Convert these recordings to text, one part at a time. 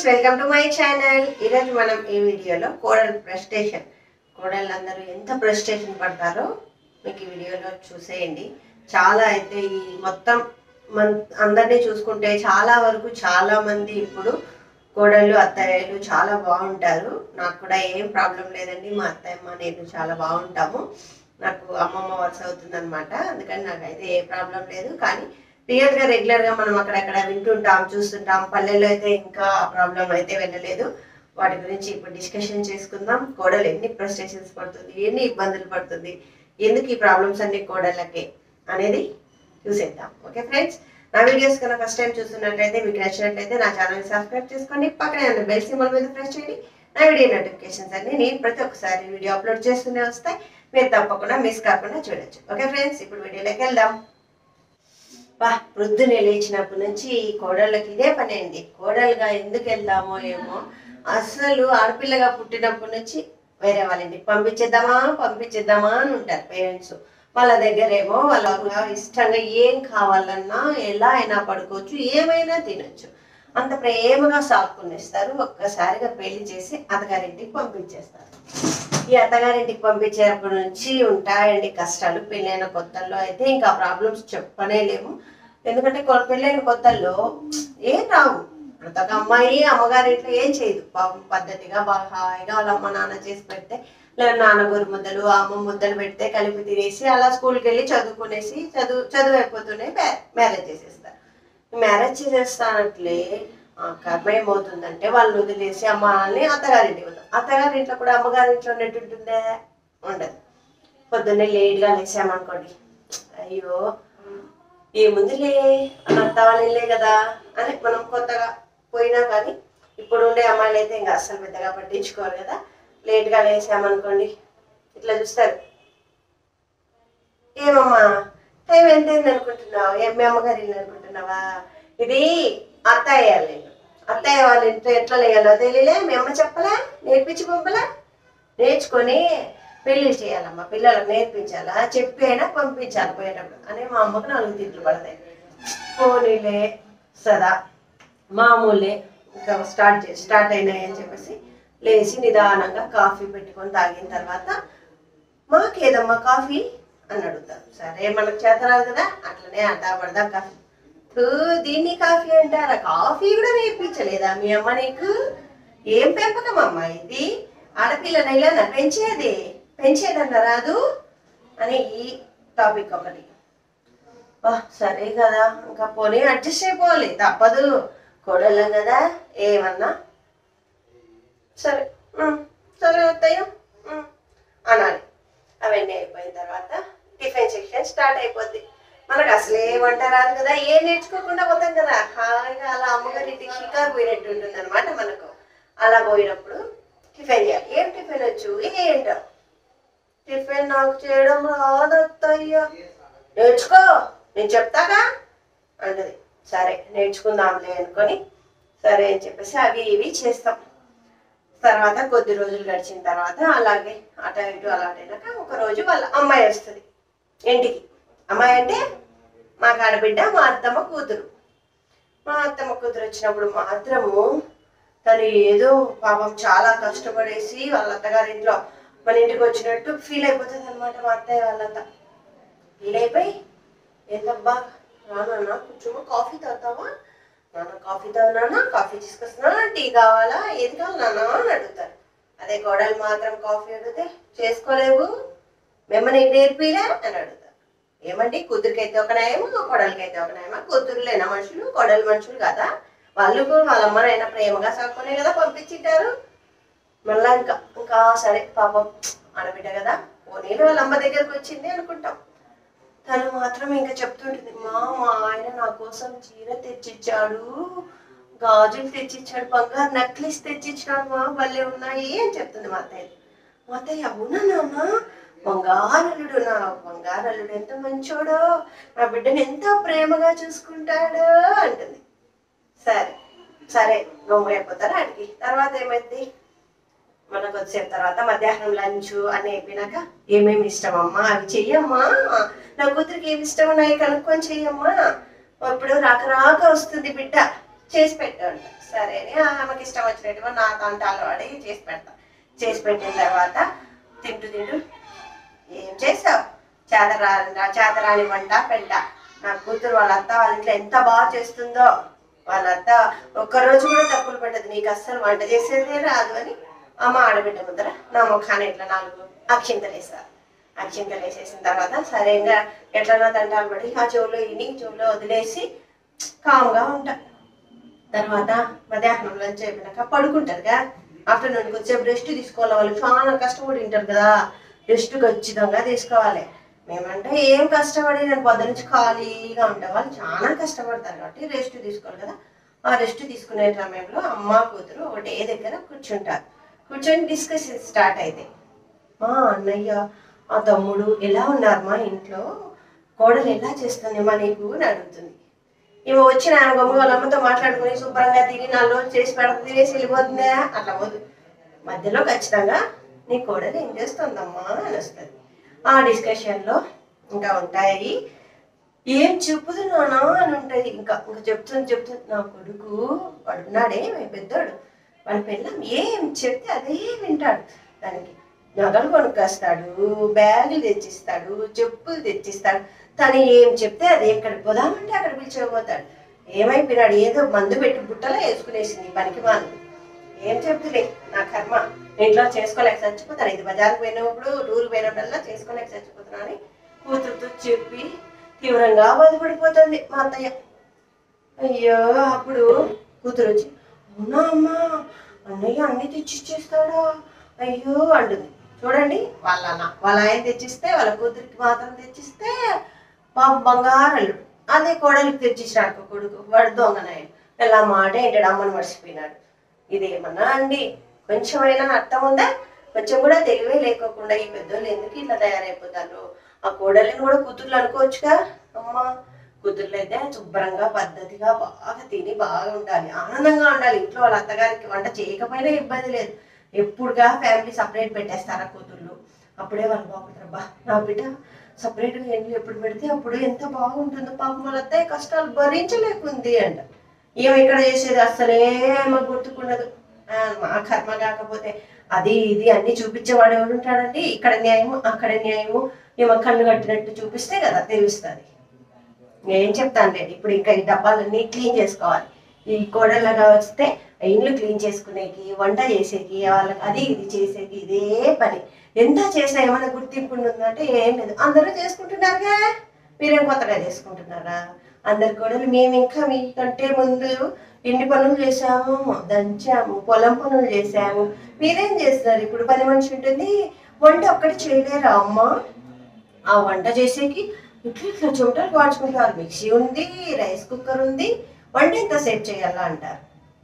Friends welcome to my channel ఈరోజు మనం ఈ వీడియోలో కోడల్ ప్రెస్టేషన్ కోడళ్ళు అందరూ ఎంత ప్రెస్టేషన్ పడతారో మీకు ఈ వీడియోలో చూసేయండి చాలా అయితే ఈ మొత్తం మన అందరినీ చూసుకుంటే చాలా వరకు చాలా మంది ఇప్పుడు కోడళ్ళు అత్తయ్యలు చాలా బాగుంటారు నాకు కూడా ఏం ప్రాబ్లం లేదండి మా అత్తయ్యమ్మ నేను చాలా బాగుంటాము నాకు అమ్మమ్మ వరుస అవుతుంది అనమాట అందుకని నాకైతే ఏ ప్రాబ్లం లేదు కానీ రియల్ గా రెగ్యులర్ గా మనం అక్కడక్కడ వింటుంటాం చూస్తుంటాం పల్లెల్లో అయితే ఇంకా ప్రాబ్లం అయితే వెళ్ళలేదు వాటి గురించి ఇప్పుడు డిస్కషన్ చేసుకుందాం కోడలు ఎన్ని ఫ్రస్ట్రేషన్స్ పడుతుంది ఎన్ని ఇబ్బందులు పడుతుంది ఎందుకు ఈ ప్రాబ్లమ్స్ అన్ని కోడళ్ళకి అనేది చూసేద్దాం ఓకే ఫ్రెండ్స్ నా వీడియోస్ కన్నా ఫస్ట్ టైం చూస్తున్నట్లయితే మీకు నచ్చినట్లయితే నా ఛానల్ సబ్స్క్రైబ్ చేసుకోండి పక్కనే ఉన్న బెల్ సింబల్ మీద ప్రెస్ చేయండి నా వీడియో నోటిఫికేషన్స్ అన్ని నేను ప్రతి ఒక్కసారి వీడియో అప్లోడ్ చేస్తూనే వస్తాయి మీరు తప్పకుండా మిస్ కాకుండా చూడొచ్చు ఓకే ఫ్రెండ్స్ ఇప్పుడు వీడియోలోకి వెళ్దాం బా వృద్ధుని లేచినప్పటి నుంచి ఈ కోడళ్ళకి ఇదే పని అండి కోడలుగా ఎందుకు వెళ్దామో ఏమో అసలు ఆడపిల్లగా పుట్టినప్పటి నుంచి వేరే వాళ్ళ ఇంటికి పంపించేద్దామా పంపించేద్దామా అని ఉంటారు పేరెంట్స్ వాళ్ళ దగ్గర ఏమో వాళ్ళ ఇష్టంగా ఏం కావాలన్నా ఎలా అయినా పడుకోవచ్చు ఏమైనా తినొచ్చు అంత ప్రేమగా సాక్కునేస్తారు ఒక్కసారిగా పెళ్లి చేసి అత్తగారింటికి పంపించేస్తారు ఈ అత్తగారింటికి పంపించేటప్పటి నుంచి ఉంటాయండి కష్టాలు పెళ్ళైన కొత్తల్లో అయితే ఇంకా ప్రాబ్లమ్స్ చెప్పనే లేము ఎందుకంటే కొ- పెళ్ళైన కొత్తల్లో ఏం రావు ప్రతి ఒక్క అమ్మాయి అమ్మగారింట్లో ఏం చేయదు పాపం పద్ధతిగా బాగా హాయిగా వాళ్ళ అమ్మ నాన్న చేసి పెడితే లేదా నాన్న గొరు ముద్దలు అమ్మ ముద్దలు పెడితే కలిపి తినేసి అలా స్కూల్కి వెళ్ళి చదువుకునేసి చదువు చదువు అయిపోతూనే మ్యారేజ్ చేసేస్తారు మ్యారేజ్ చేసేస్తానట్లే ఆ కర్మ ఏమవుతుందంటే వాళ్ళు వదిలేసి అమ్మ వాళ్ళని అత్తగారింటికి పోతాం అత్తగారింట్లో కూడా అమ్మగారింట్లో ఉన్నట్టు ఉంటుందే ఉండదు పొద్దున్నే లేట్గా లేసామనుకోండి అయ్యో ఏముందిలే మన అత్త వాళ్ళ ఇల్లే కదా అని మనం కొత్తగా పోయినా కానీ ఇప్పుడు ఉండే అమ్మాయిలు అయితే ఇంకా అస్సలు పెద్దగా పట్టించుకోరు కదా లేట్గా లేసామనుకోండి ఇట్లా చూస్తారు ఏమమ్మా టైం ఎంత అయింది అనుకుంటున్నావు ఏం మీ అమ్మగారి ఇల్లు అనుకుంటున్నావా ఇది అత్తయ్య వాళ్ళ ఇల్లు అత్తయ్య వాళ్ళ ఇంట్లో ఎట్లా లేయాలో తెలియలే మీ అమ్మ చెప్పలే నేర్పించి పంపలే నేర్చుకొని పెళ్లి చేయాలమ్మా పిల్లలకు నేర్పించాలా చెప్పి అయినా పంపించాలి పోయేటప్పుడు అని మా అమ్మకు నాలుగు తిట్లు పడతాయి పోనీలే సదా మామూలే ఇంకా స్టార్ట్ చేసి స్టార్ట్ అయినాయి అని చెప్పేసి లేచి నిదానంగా కాఫీ పెట్టుకొని తాగిన తర్వాత మాకేదమ్మా కాఫీ అని అడుగుతారు సరే మనకు చేత రాదు కదా అట్లనే అడ్డా పడదా కాఫీ ఊ, దీన్ని కాఫీ అంటారా కాఫీ కూడా నేర్పించలేదా మీ అమ్మ నీకు ఏం పెంపకం అమ్మ ఇది ఆడపిల్లని ఇలా పెంచేది పెంచేదన్న రాదు అని ఈ టాపిక్ ఒకటి వా, సరే కదా ఇంకా పోనీ అడ్జస్ట్ అయిపోవాలి తప్పదు కోడళ్ళం కదా ఏమన్నా సరే ఉమ్, సరే అత్తయ్య ఉమ్, అనాలి అవన్నీ అయిపోయిన తర్వాత టిఫిన్ సెక్షన్ స్టార్ట్ అయిపోద్ది మనకు అసలు ఏ వంట రాదు కదా ఏం నేర్చుకోకుండా పోతాం కదా హాయిగా అలా అమ్మగారి ఇంటికి షికారు పోయినట్టు ఉంటుంది అనమాట మనకు అలా పోయినప్పుడు టిఫిన్ చేయాలి ఏం టిఫిన్ వచ్చు ఏంటో టిఫిన్ నాకు చేయడం రాదు అత్తయ్య నేర్చుకో నేను చెప్తాగా అంటది సరే నేర్చుకుందాంలే అనుకొని సరే అని చెప్పేసి అవి ఇవి చేస్తాం తర్వాత కొద్ది రోజులు గడిచిన తర్వాత అలాగే అటు ఇటు అలాగైనాక ఒక రోజు వాళ్ళ అమ్మాయి వస్తుంది ఇంటికి అమ్మాయి అంటే మా ఆడబిడ్డ మా అత్తమ్మ కూతురు మా అత్తమ్మ కూతురు వచ్చినప్పుడు మాత్రము తను ఏదో పాపం చాలా కష్టపడేసి వాళ్ళ అత్తగారింట్లో మన ఇంటికి వచ్చినట్టు ఫీల్ అయిపోతుంది అనమాట మా అత్తయ్య వాళ్ళంతా ఫీల్ అయిపోయి ఏంటబ్బా రానా కొంచెం కాఫీ తాగుతావా నాన్న కాఫీ తాగునా కాఫీ తీసుకొస్తున్నా టీ కావాలా ఏది కావాలి నాన్న అని అడుగుతారు అదే కోడలు మాత్రం కాఫీ అడిగితే చేసుకోలేవు మేము నీకు నేర్పిలే అని అడుగుతారు ఏమండి కూతురికైతే ఒక న్యాయము కోడలికైతే ఒక న్యాయమా కూతురులేనా మనుషులు కోడలు మనుషులు కదా వాళ్ళు కూడా వాళ్ళ అమ్మనైనా ప్రేమగా సాక్కునే కదా పంపించింటారు మళ్ళా ఇంకా ఇంకా సరే పాపం ఆడబిడ్డ కదా పోనీ వాళ్ళ అమ్మ దగ్గరకు వచ్చింది అనుకుంటాం తను మాత్రం ఇంకా చెప్తుంటుంది మా మా ఆయన నా కోసం చీర తెచ్చిచ్చాడు గాజులు తెచ్చిచ్చాడు బంగారు నక్లీస్ తెచ్చిచ్చాడు మా భలే ఉన్నాయి అని చెప్తుంది మా అత్తయ్య మా అత్తయ్య అవునా నాన్న బంగారల్లుడు నా బంగారల్లుడు ఎంత మంచోడో నా బిడ్డను ఎంత ప్రేమగా చూసుకుంటాడో అంటుంది సరే సరే గమ్ము అయిపోతారా అడిగి తర్వాత ఏమైంది మన కొద్దిసేపు తర్వాత మధ్యాహ్నం లంచ్ అని అయిపోయినాక ఏమేమి ఇష్టం అమ్మా అవి చెయ్యమ్మా నా కూతురికి ఏమి ఇష్టం ఉన్నాయి కనుక్కొని చెయ్యమ్మా ఇప్పుడు రాక రాక వస్తుంది బిడ్డ చేసి పెట్టండి సరే అని ఆమెకి ఇష్టం వచ్చినట్టుగా నా తంటాలు వాడి చేసి పెడతా చేసి పెట్టిన తర్వాత తింటూ తింటూ ఏం చేసావు చేతరాని చేతరాని వంట పెంట నా కూతురు వాళ్ళ అత్త వాళ్ళ ఇంట్లో ఎంత బాగా చేస్తుందో వాళ్ళ అత్త ఒక్కరోజు కూడా తప్పులు పెట్టదు నీకు అస్సలు వంట చేసేదే రాదు అని అమ్మ ఆడబిడ్డ ముద్ర నా ముఖాన్ని ఇట్లా నాలుగు అక్షింతలు వేస్తారు అక్షింతలు వేసేసిన తర్వాత సరే ఇంకా ఎట్లనో దండాలు పడి ఆ చెవులో ఇని చెవులో వదిలేసి కామ్గా ఉంటా తర్వాత మధ్యాహ్నం లంచ్ అయిపోయినాక పడుకుంటారుగా ఆఫ్టర్నూన్ కొద్దిసేపు రెస్ట్ తీసుకోవాలి వాళ్ళు చాలా కష్టపడి ఉంటారు కదా రెస్ట్ ఖచ్చితంగా తీసుకోవాలి మేమంటే ఏం కష్టపడి నేను పొద్దు నుంచి ఖాళీగా ఉంటాం వాళ్ళు చాలా కష్టపడతారు కాబట్టి రెస్ట్ తీసుకోవాలి కదా ఆ రెస్ట్ తీసుకునే సమయంలో అమ్మ కూతురు ఒకటే దగ్గర కూర్చుంటారు కూర్చొని డిస్కషన్ స్టార్ట్ అయితే మా అన్నయ్య ఆ తమ్ముడు ఎలా ఉన్నారు మా ఇంట్లో కోడలు ఎలా చేస్తుంది మా నీకు అని అడుగుతుంది ఈమె వచ్చిన ఆమె గమ్ము వాళ్ళ అమ్మతో మాట్లాడుకుని శుభ్రంగా తిని నాలుగు రోజులు చేసి పెడతా తినేసి వెళ్ళిపోతుందా అట్లా పోదు మధ్యలో ఖచ్చితంగా నీ కోడలు ఏం చేస్తుందమ్మా అని వస్తుంది ఆ డిస్కషన్లో ఇంకా ఉంటాయి ఏం చెప్పుతున్నానా అని ఉంటుంది ఇంకా ఇంకా చెప్తుంది చెప్తుంది నా కొడుకు వాడున్నాడే మీ పెద్దోడు వాళ్ళ పిల్లం ఏం చెప్తే అదే వింటాడు దానికి నగలు కొనుక్కొస్తాడు బ్యాగులు తెచ్చిస్తాడు చెప్పులు తెచ్చిస్తాడు తను ఏం చెప్తే అది ఎక్కడికి పోదామంటే అక్కడ పిలిచిపోతాడు ఏమైపోయినాడు ఏదో మందు పెట్టి బుట్టలో వేసుకునేసింది ఈ పనికి మాను ఏం చెప్తులే నా కర్మ ఇంట్లో చేసుకోలేక చచ్చిపోతాను ఇది బజార్కి పోయినప్పుడు టూర్ పోయినప్పుడల్లా చేసుకోలేక చచ్చిపోతున్నా అని కూతురుతో చెప్పి తీవ్రంగా బాధపడిపోతుంది మా అత్తయ్య అయ్యో అప్పుడు కూతురు వచ్చి అవునా అమ్మా అన్నయ్య అన్ని తెచ్చిచ్చేస్తాడా అయ్యో అంటుంది చూడండి వాళ్ళ అన్న వాళ్ళ ఆయన తెచ్చిస్తే వాళ్ళ కూతురికి మాత్రం తెచ్చిస్తే పాప బంగారల్లుడు అదే కోడలికి తెచ్చిచ్చినాడు ఒక కొడుకు వాడు దొంగనాయడు ఇలా మాట ఏంటాడు అమ్మని మర్చిపోయినాడు ఇదేమన్నా అండి కొంచెమైనా అర్థం ఉందా కొంచెం కూడా తెలివే లేకోకుండా ఈ పెద్దోళ్ళు ఎందుకు ఇట్లా తయారైపోతారు ఆ కోడలిని కూడా కూతుర్లు అనుకోవచ్చుగా అమ్మ కూతుర్లు అయితే శుభ్రంగా పద్ధతిగా బాగా తిని బాగా ఉండాలి ఆనందంగా ఉండాలి ఇంట్లో వాళ్ళ అత్తగారికి వంట చేయకపోయినా ఇబ్బంది లేదు ఎప్పుడుగా ఫ్యామిలీ సపరేట్ పెట్టేస్తారా కూతుర్లు అప్పుడే వాళ్ళు బాగుంటారు బా నా బిడ్డ సపరేట్గా ఎండ్లు ఎప్పుడు పెడితే అప్పుడు ఎంత బాగుంటుందో పాపం వాళ్ళ అత్తయ్య కష్టాలు భరించలేకుంది అంట ఏమి ఇక్కడ చేసేది అస్సలే మాకు గుర్తుకుండదు ఆ, మా కర్మ కాకపోతే అది ఇది అన్ని చూపించేవాడు ఎవడు ఉంటాడండి ఇక్కడ న్యాయము అక్కడ న్యాయము ఏమో కళ్ళు కట్టినట్టు చూపిస్తే కదా తెలుస్తుంది ఏం చెప్తాను లేదు ఇప్పుడు ఇంకా ఈ డబ్బాలన్నీ క్లీన్ చేసుకోవాలి ఈ కోడళ్ళగా వస్తే ఆ ఇండ్లు క్లీన్ చేసుకునేకి వంట చేసేకి వాళ్ళకి అది ఇది చేసేకి ఇదే పని ఎంత చేసినా ఏమైనా గుర్తింపు ఉందంటే ఏం లేదు అందరూ చేసుకుంటున్నారుగా మీరేం కొత్తగా చేసుకుంటున్నారా అందరు కోడలు మేము ఇంకా మీకంటే ముందు ఇంటి పనులు చేసాము దంచాము పొలం పనులు చేసాము మీరేం చేస్తున్నారు ఇప్పుడు పని మనిషి ఉంటుంది వంట ఒక్కటి చేయలేరా అమ్మ ఆ వంట చేసేకి ఇట్లా ఇట్లా చెమటలు పాడుచుకుంటారు మిక్సీ ఉంది రైస్ కుక్కర్ ఉంది వంట ఎంతసేపు చేయాలా అంటారు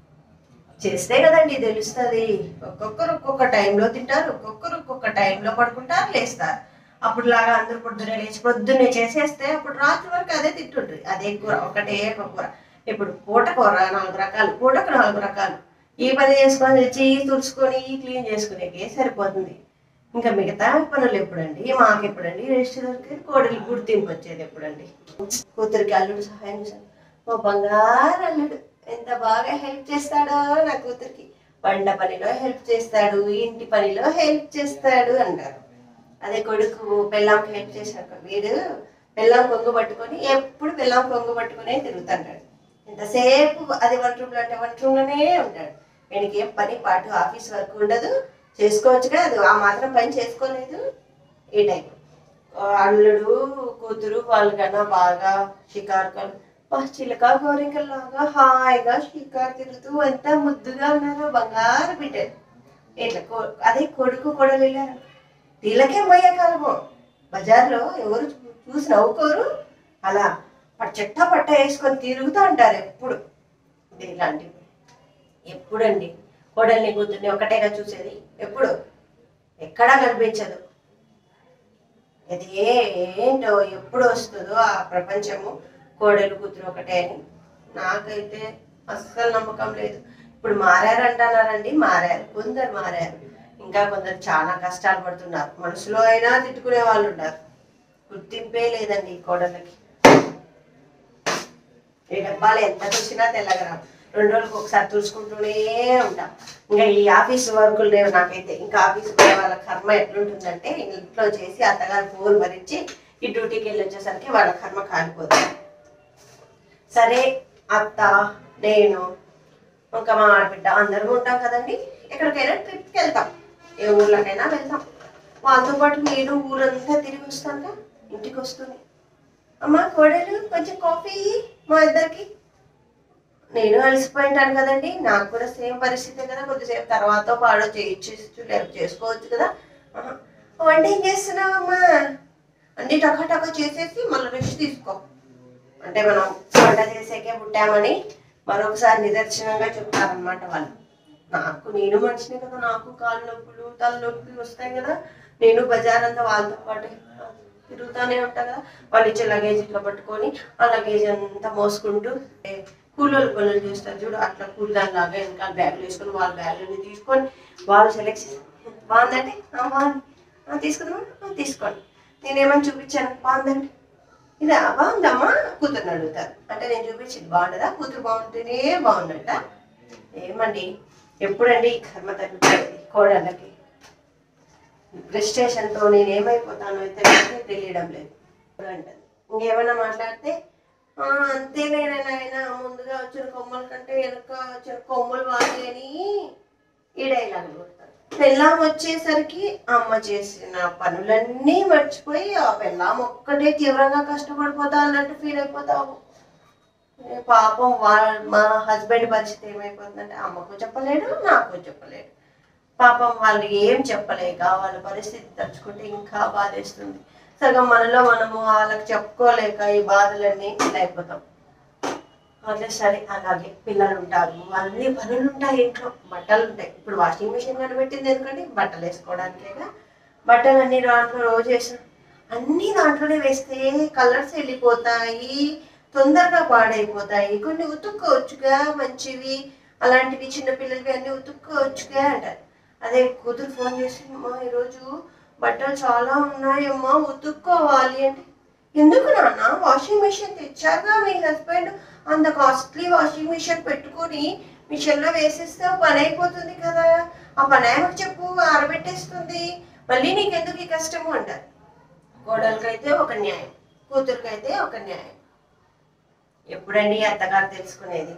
చేస్తే కదండి తెలుస్తుంది ఒక్కొక్కరు ఒక్కొక్క టైంలో తింటారు ఒక్కొక్కరు ఒక్కొక్క టైంలో పడుకుంటారు లేస్తారు అప్పుడు లాగా అందరూ పొద్దున్నే లేచి పొద్దున్నే చేసేస్తే అప్పుడు రాత్రి వరకు అదే తింటుండ్రి అదే కూర ఒకటే ఒక కూర ఇప్పుడు పూట కూర నాలుగు రకాలు పూటకు నాలుగు రకాలు ఈ పని చేసుకొని తెచ్చి ఈ తుడుచుకొని ఈ క్లీన్ చేసుకునేకే సరిపోతుంది ఇంకా మిగతా పనులు ఎప్పుడండి మాకు ఎప్పుడండి రెస్ట్ దొరికేది కోడలి గుర్తింపు వచ్చేది ఎప్పుడండి కూతురికి అల్లుడు సహాయం చేశాను ఓ బంగారు అల్లుడు ఎంత బాగా హెల్ప్ చేస్తాడో నా కూతురికి వంట పనిలో హెల్ప్ చేస్తాడు ఇంటి పనిలో హెల్ప్ చేస్తాడు అంటారు అదే కొడుకు పెళ్ళాంకి హెల్ప్ చేశాడు వీడు పెళ్ళాం కొంగు పట్టుకొని ఎప్పుడు పెళ్ళాం కొంగు పట్టుకునే తిరుగుతుంటాడు ఎంతసేపు అది వంట రూమ్లో అంటే వంట రూమ్లోనే ఉంటాడు వీడికి ఏం పని పాటు ఆఫీస్ వర్క్ ఉండదు చేసుకోవచ్చుగా అది ఆ మాత్రం పని చేసుకోలేదు ఈ టైం అల్లుడు కూతురు వాళ్ళకన్నా బాగా షికారుకలు బా చిలక గోరింకల్లాగా హాయిగా షికారు తిరుగుతూ ఎంత ముద్దుగా ఉన్నారు బంగారు బిడ్డలు ఇట్లా కో- అదే కొడుకు కొడలు వెళ్ళారు వీళ్ళకే పోయే కాలము బజార్లో ఎవరు చూ- చూసి నవ్వుకోరు అలా పట్ట చెట్ట పట్ట వేసుకొని తిరుగుతూ ఉంటారు ఎప్పుడు ఇది ఇలాంటివి ఎప్పుడండి కోడల్ని కూతుర్ని ఒకటేగా చూసేది ఎప్పుడు ఎక్కడా కనిపించదు ఇది ఏంటో ఎప్పుడు వస్తుందో ఆ ప్రపంచము కోడలు కూతురు ఒకటే అని నాకైతే అస్సలు నమ్మకం లేదు ఇప్పుడు మారారు అంటున్నారండి మారారు కొందరు మారారు ఇంకా కొందరు చాలా కష్టాలు పడుతున్నారు మనసులో అయినా తిట్టుకునే వాళ్ళు ఉన్నారు గుర్తింపే లేదండి ఈ కోడలకి ఈ డబ్బాలు ఎంత చూసినా తెల్లగా రావు రెండు రోజులకు ఒకసారి తుడుచుకుంటూనే ఉంటాం ఇంకా ఈ ఆఫీస్ వర్కులు లేవు నాకైతే ఇంకా ఆఫీస్ పోయే వాళ్ళ కర్మ ఎట్లుంటుందంటే ఇంట్లో చేసి అత్తగారు ఫోన్ భరించి ఈ డ్యూటీకి వెళ్ళి వచ్చేసరికి వాళ్ళ కర్మ కాలిపోతుంది సరే అత్త నేను ఇంకా మా ఆడబిడ్డ అందరం ఉంటాం కదండి ఎక్కడికైనా ట్రిప్కి వెళ్తాం ఏ ఊర్లోకైనా వెళ్తాం వాళ్ళతో పాటు నేను ఊరంతా తిరిగి వస్తానుగా ఇంటికి వస్తుంది అమ్మ కోడలు కొంచెం కాఫీ ఇయ్యి మా ఇద్దరికి నేను అలసిపోయింటాను కదండి నాకు కూడా సేమ్ పరిస్థితే కదా కొద్దిసేపు తర్వాత పాడో చేయొచ్చు లేదు చేసుకోవచ్చు కదా ఆహా. వంట ఏం చేస్తున్నావమ్మా అన్ని టకా టకా చేసేసి మళ్ళీ రెస్ట్ తీసుకో అంటే మనం వంట చేసేకే పుట్టామని మరొకసారి నిదర్శనంగా చెప్తారనమాట వాళ్ళు నాకు నేను మనిషిని కదా నాకు కాళ్ళు నొప్పులు తలనొప్పి వస్తాయి కదా నేను బజార్ అంతా వాళ్ళతో పాటు తిరుగుతానే ఉంటా కదా వాళ్ళు ఇచ్చే లగేజ్ ఇట్లా పట్టుకొని ఆ లగేజ్ అంతా మోసుకుంటూ ఏ, కూలోళ్ళు పనులు చేస్తారు చూడు అట్లా కూలిదాని లాగా ఇంకా బ్యాగులు వేసుకొని వాళ్ళ బ్యాగులని తీసుకొని వాళ్ళు సెలెక్ట్ చేసి బాగుందండి "ఆ, బాగుంది "ఆ, తీసుకుందామా "ఆ, తీసుకోండి నేనేమని చూపించాను బాగుందండి ఇదా బాగుందమ్మా కూతురుని అడుగుతారు అంటే నేను చూపించింది బాగుండదా కూతురు బాగుంటేనే బాగుందంట ఏమండి ఎప్పుడండి ఈ కర్మ తగ్గుతుంది కోడళ్ళకి ఫ్రస్ట్రేషన్తో నేను ఏమైపోతానో అయితే నాకే తెలియడం లేదు అంటది ఇంకేమైనా మాట్లాడితే "ఆ, అంతేలే నాయన ముందుగా వచ్చిన కొమ్మల కంటే వెనక వచ్చిన కొమ్మలు వాలి అని ఈ డైలాగ్ కొడతారు పెళ్ళాం వచ్చేసరికి అమ్మ చేసిన పనులన్నీ మర్చిపోయి ఆ పెళ్ళాం ఒక్కటే తీవ్రంగా కష్టపడిపోతా అన్నట్టు ఫీల్ అయిపోతావు ఏ పాపం వాళ్ళ మా హస్బెండ్ పరిస్థితి ఏమైపోతుందంటే అమ్మకు చెప్పలేడు నాకు చెప్పలేడు పాపం వాళ్ళు ఏం చెప్పలేక వాళ్ళ పరిస్థితి తలుచుకుంటే ఇంకా బాధేస్తుంది సగం మనలో మనము వాళ్ళకి చెప్పుకోలేక ఈ బాధలన్నీ అయిపోతాం అదే సరే అలాగే పిల్లలు ఉంటారు అన్ని పనులు ఉంటాయి ఇంట్లో బట్టలు ఉంటాయి ఇప్పుడు వాషింగ్ మిషన్ కనిపెట్టింది ఎందుకంటే బట్టలు వేసుకోవడానికేగా బట్టలు అన్ని దాంట్లో రోజు వేసిన అన్ని దాంట్లోనే వేస్తే కలర్స్ వెళ్ళిపోతాయి తొందరగా పాడైపోతాయి కొన్ని ఉతుక్కోవచ్చుగా మంచివి అలాంటివి చిన్న పిల్లలవి అన్ని ఉతుక్కోవచ్చుగా అంటారు అదే కూతురు ఫోన్ చేసి అమ్మా ఈరోజు బట్టలు చాలా ఉన్నాయమ్మా ఉతుక్కోవాలి అంటే ఎందుకు నాన్న వాషింగ్ మిషన్ తెచ్చాక మీ హస్బెండ్ అంత కాస్ట్లీ వాషింగ్ మిషన్ పెట్టుకొని మిషన్లో వేసేస్తే ఓ పని అయిపోతుంది కదా ఆ పని ఆమెకు చెప్పు ఆరబెట్టేస్తుంది మళ్ళీ నీకెందుకు ఈ కష్టము అంటారు కోడలికైతే ఒక న్యాయం కూతురికైతే ఒక న్యాయం ఎప్పుడండి ఈ అత్తగారు తెలుసుకునేది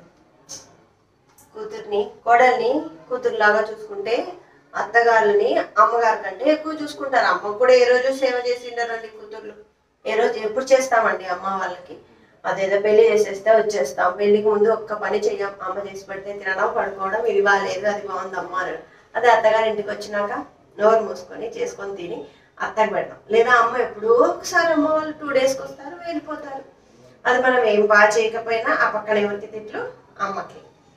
కూతుర్ని కోడల్ని కూతురులాగా చూసుకుంటే అత్తగారుని అమ్మగారి కంటే ఎక్కువ చూసుకుంటారు అమ్మ కూడా ఏ రోజు సేవ చేసి ఉండరండి కూతుర్లు ఏ రోజు ఎప్పుడు చేస్తామండి అమ్మ వాళ్ళకి అదేదో పెళ్లి చేసేస్తే వచ్చేస్తాం పెళ్లికి ముందు ఒక్క పని చెయ్యం అమ్మ చేసి పెడితే తినడం పడుకోవడం ఇది బాగాలేదు అది బాగుంది అమ్మ అని అదే అత్తగారి ఇంటికి వచ్చినాక నోరు మూసుకొని చేసుకొని తిని అత్తకి పెడతాం లేదా అమ్మ ఎప్పుడో ఒకసారి అమ్మ వాళ్ళు టూ డేస్కి వస్తారు వెళ్ళిపోతారు అది మనం ఏం బాగా చేయకపోయినా ఆ పక్కన ఎవరికి తిట్లు అమ్మకి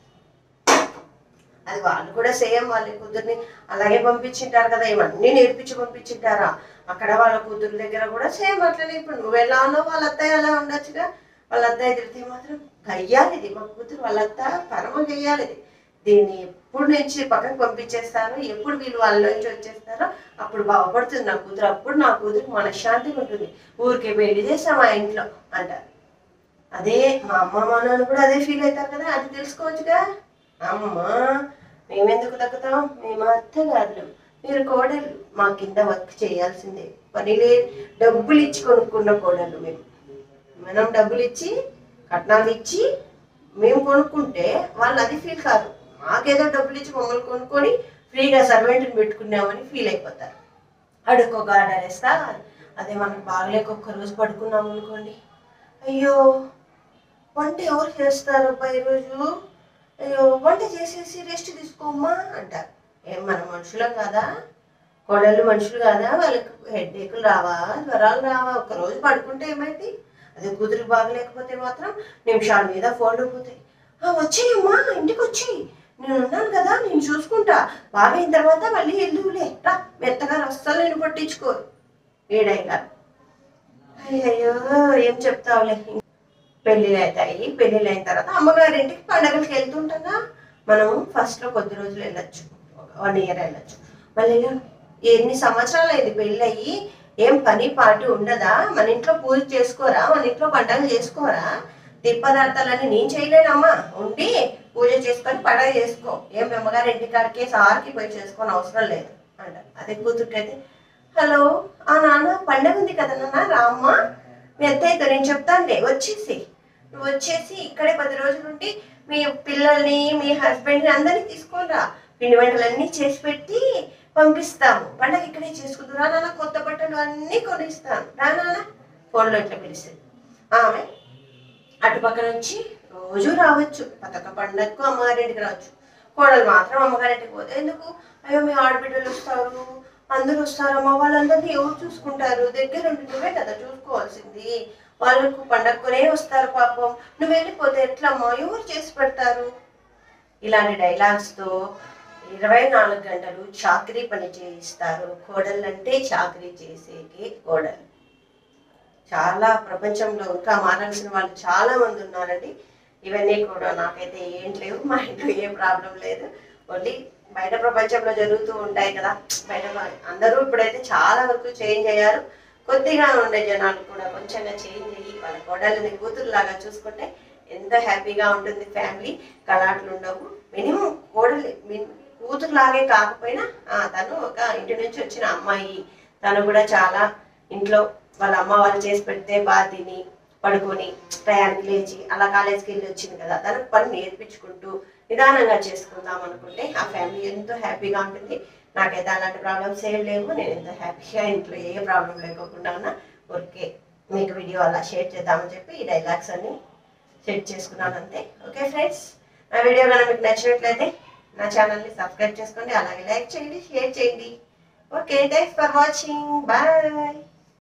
అది వాళ్ళు కూడా సేమ్ వాళ్ళ కూతుర్ని అలాగే పంపించింటారు కదా ఇవన్నీ నేర్పించి పంపించింటారా అక్కడ వాళ్ళ కూతురు దగ్గర కూడా సేమ్ అట్లనే ఇప్పుడు నువ్వు ఎలా ఉన్నావు వాళ్ళ అత్తయ్య అలా ఉండొచ్చుగా వాళ్ళ అత్తయ్య తిడితే మాత్రం గయ్యాలి ఇది మా కూతురు వాళ్ళ అత్త పరమ గయ్యాలి ఇది దీన్ని ఎప్పుడు నుంచి పక్కకు పంపించేస్తారో ఎప్పుడు వీళ్ళు వాళ్ళ నుంచి వచ్చేస్తారో అప్పుడు బాగుపడుతుంది నా కూతురు అప్పుడు నా కూతురికి మనశ్శాంతిగా ఉంటుంది ఊరికే పెళ్లి చేస్తాం మా ఇంట్లో అంటారు అదే మా అమ్మ మా నాన్న కూడా అదే ఫీల్ అవుతారు కదా అది తెలుసుకోవచ్చుగా అమ్మ మేమెందుకు తగ్గుతాం మేము అత్తగారులు మీరు కోడలు మా కింద వర్క్ చేయాల్సిందే పని లే డబ్బులు ఇచ్చి కొనుక్కున్న కోడలు మేము మనం డబ్బులు ఇచ్చి కట్నాలు ఇచ్చి మేము కొనుక్కుంటే వాళ్ళు అది ఫీల్ కాదు మాకేదో డబ్బులు ఇచ్చి మమ్మల్ని కొనుక్కొని ఫ్రీగా సర్వెంట్ని పెట్టుకున్నామని ఫీల్ అయిపోతారు అడుక్కొక ఆర్డర్ వేస్తా అదే మనకు బాగలేక ఒక్క రోజు పడుకున్నాం అనుకోండి అయ్యో వంట ఎవరు చేస్తారు అబ్బా ఈరోజు అయ్యో వంట చేసేసి రెస్ట్ తీసుకోమ్మా అంటారు ఏం మన మనుషులం కాదా కోడళ్ళు మనుషులు కాదా వాళ్ళకి హెడ్ఏకులు రావా జ్వరాలు రావా ఒక రోజు పడుకుంటే ఏమైంది అదే కూతురికి బాగలేకపోతే మాత్రం నిమిషాల మీద ఫోన్లు పోతాయి "ఆ, వచ్చేయమ్మా ఇంటికి వచ్చి నేను ఉన్నాను కదా నేను చూసుకుంటా బాగైన తర్వాత మళ్ళీ వెళ్దులే రా మెత్తగా అస్సలు నేను పట్టించుకోరు ఏడైనా అయ్యయ్యో ఏం చెప్తావులే పెళ్ళిళ్ళు అవుతాయి పెళ్ళిళ్ళు అయిన తర్వాత అమ్మగారి ఇంటికి పండగలకి వెళ్తుంటాగా మనం ఫస్ట్ లో కొద్ది రోజులు వెళ్ళొచ్చు వన్ ఇయర్ వెళ్ళొచ్చు మళ్ళీ ఎన్ని సంవత్సరాలు అయింది పెళ్ళి అయ్యి ఏం పని పాటు ఉండదా మన ఇంట్లో పూజ చేసుకోరా మన ఇంట్లో పండగలు చేసుకోరా తిప్పదార్థాలన్నీ నేను చేయలేనమ్మా ఉండి పూజ చేసుకొని పండగ చేసుకో ఏం మీ అమ్మగారి ఇంటికాడికి సార్కి పోయి చేసుకొని అవసరం లేదు అంటారు అదే కూతురికైతే హలో ఆ నాన్న పండగ ఉంది కదా నాన్న రామ్మ మీ అత్తయ్యతో నేను చెప్తానులే వచ్చేసి నువ్వు వచ్చేసి ఇక్కడే పది రోజులు ఉండి మీ పిల్లల్ని మీ హస్బెండ్ని అందరినీ తీసుకొని రా పిండి వంటలన్నీ చేసి పెట్టి పంపిస్తాము పండగ ఇక్కడే చేసుకుందు రా నాన్న కొత్త బట్టలు అన్నీ కొనిస్తాను రా నాన్న ఫోన్లో ఇట్లా పిలిచింది ఆమె అటుపక్క నుంచి రోజు రావచ్చు పతక పండగకు అమ్మగారింటికి రావచ్చు కోడలు మాత్రం అమ్మగారింటికి పోతే ఎందుకు అయ్యో మీ ఆడబిడ్డలు వస్తారు అందరూ వస్తారమ్మా వాళ్ళందరినీ ఎవరు చూసుకుంటారు దగ్గర ఉండి నువ్వే కదా చూసుకోవాల్సింది వాళ్ళకు పండగకునే వస్తారు పాపం నువ్వు వెళ్ళిపోతే ఎట్లమ్మా ఎవరు చేసి పెడతారు ఇలాంటి డైలాగ్స్తో ఇరవై నాలుగు గంటలు చాకరీ పని చేయిస్తారు కోడళ్ళంటే చాకరీ చేసేకి కోడలు చాలా ప్రపంచంలో ఇంకా మారాల్సిన వాళ్ళు చాలా మంది ఉన్నారండి ఇవన్నీ కూడా నాకైతే ఏం లేవు మా ఇంట్లో ఏ ప్రాబ్లం లేదు ఓన్లీ బయట ప్రపంచంలో జరుగుతూ ఉంటాయి కదా బయట వా- అందరూ ఇప్పుడైతే చాలా వరకు చేంజ్ అయ్యారు కొద్దిగా ఉండే జనాలు కూడా కొంచెంగా చేంజ్ అయ్యి వాళ్ళ కోడళ్ళని కూతురులాగా చూసుకుంటే ఎంత హ్యాపీగా ఉంటుంది ఫ్యామిలీ కళాట్లు ఉండవు మినిమం కోడలి మిన్- కూతురులాగే కాకపోయినా ఆ, తను ఒక ఇంటి నుంచి వచ్చిన అమ్మాయి తను కూడా చాలా ఇంట్లో వాళ్ళ అమ్మ వాళ్ళు చేసి పెడితే బాగా తిని పడుకొని టయానికి లేచి అలా కాలేజీకి వెళ్ళి వచ్చింది కదా తనకు పని నేర్పించుకుంటూ నిదానంగా చేసుకుందాం అనుకుంటే ఆ ఫ్యామిలీ ఎంతో హ్యాపీగా ఉంటుంది నాకైతే అలాంటి ప్రాబ్లమ్స్ ఏం లేవు నేను ఎంతో హ్యాపీగా ఇంట్లో ఏ ప్రాబ్లం లేకోకుండా ఉన్నా ఓకే మీకు వీడియో అలా షేర్ చేద్దామని చెప్పి ఈ డైలాగ్స్ అన్ని సెట్ చేసుకున్నాను అంతే ఓకే ఫ్రెండ్స్ నా వీడియో కనుక మీకు నచ్చినట్లయితే నా ఛానల్ని సబ్స్క్రైబ్ చేసుకోండి అలాగే లైక్ చేయండి షేర్ చేయండి okay thanks for watching bye